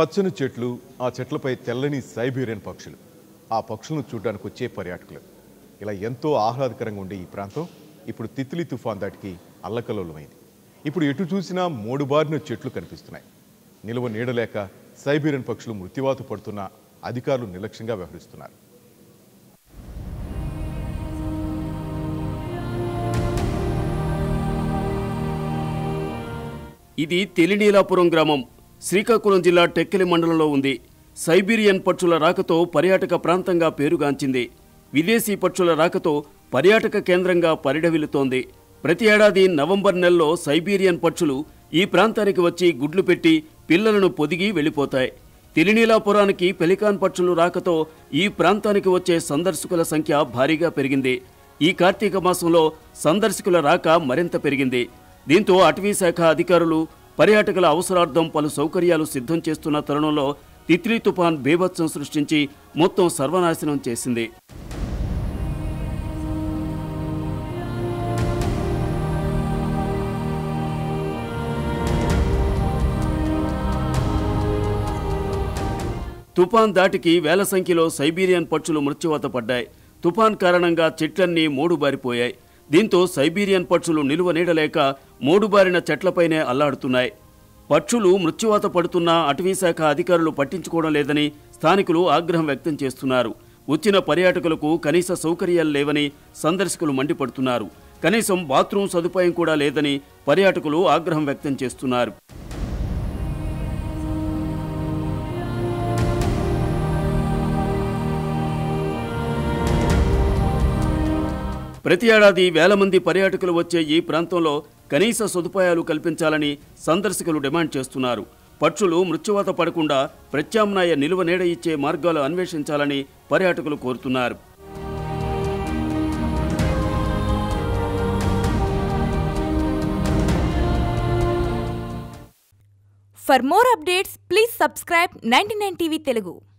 పచ్చని చెట్లు ఆ చెట్లపై తెల్లని సైబీరియన్ పక్షులు ఆ పక్షులను చూడడానికి వచ్చే పర్యాటకులు ఇలా ఎంతో ఆహ్లాదకరంగా ఉండే ఈ ప్రాంతం ఇప్పుడు తిత్లీ తుఫాన్ దాటికి అల్లకల్లోలమైంది ఇప్పుడు ఎటు చూసినా మోడుబారిన చెట్లు కనిపిస్తున్నాయి నిలువ నీడలేక సైబీరియన్ పక్షులు మృత్యువాత పడుతున్న అధికారులు నిర్లక్ష్యంగా వ్యవహరిస్తున్నారు ఇది తెలినీలాపురం గ్రామం శ్రీకాకుళం జిల్లా టెక్కెలి మండలంలో ఉంది సైబీరియన్ పక్షుల రాకతో పర్యాటక ప్రాంతంగా పేరుగాంచింది విదేశీ పక్షుల రాకతో పర్యాటక కేంద్రంగా పరిడవిల్లుతోంది ప్రతి ఏడాది నవంబర్ నెలలో సైబీరియన్ పక్షులు ఈ ప్రాంతానికి వచ్చి గుడ్లు పెట్టి పిల్లలను పొదిగి వెళ్ళిపోతాయి తిలినీలాపురానికి పెలికాన్ పక్షులు రాకతో ఈ ప్రాంతానికి వచ్చే సందర్శకుల సంఖ్య భారీగా పెరిగింది ఈ కార్తీక మాసంలో సందర్శకుల రాక మరింత పెరిగింది దీంతో అటవీ శాఖ అధికారులు పర్యాటకుల అవసరార్థం పలు సౌకర్యాలు సిద్ధం చేస్తున్న తరుణంలో తిత్లీ తుఫాన్ బీభత్సం సృష్టించి మొత్తం సర్వనాశనం చేసింది తుఫాన్ దాటికి వేల సంఖ్యలో సైబీరియన్ పక్షులు మృత్యువాత పడ్డాయి తుఫాన్ కారణంగా చెట్లన్నీ మోడుబారిపోయాయి దీంతో సైబీరియన్ పక్షులు నిలువ నీడలేక మోడుబారిన చెట్లపైనే అల్లాడుతున్నాయి పక్షులు మృత్యువాత పడుతున్నా అటవీశాఖ అధికారులు పట్టించుకోవడం లేదని స్థానికులు ఆగ్రహం వ్యక్తం చేస్తున్నారు వచ్చిన పర్యాటకులకు కనీస సౌకర్యాలు లేవని సందర్శకులు మండిపడుతున్నారు కనీసం బాత్రూం సదుపాయం కూడా లేదని పర్యాటకులు ఆగ్రహం వ్యక్తం చేస్తున్నారు ప్రతి ఏడాది వేల మంది పర్యాటకులు వచ్చే ఈ ప్రాంతంలో కనీస సదుపాయాలు కల్పించాలని సందర్శకులు డిమాండ్ చేస్తున్నారు పక్షులు మృత్యువాత పడకుండా ప్రత్యామ్నాయ నిలువ నీడ ఇచ్చే మార్గాలు అన్వేషించాలని పర్యాటకులు కోరుతున్నారు For more updates, please subscribe 99 TV Telugu.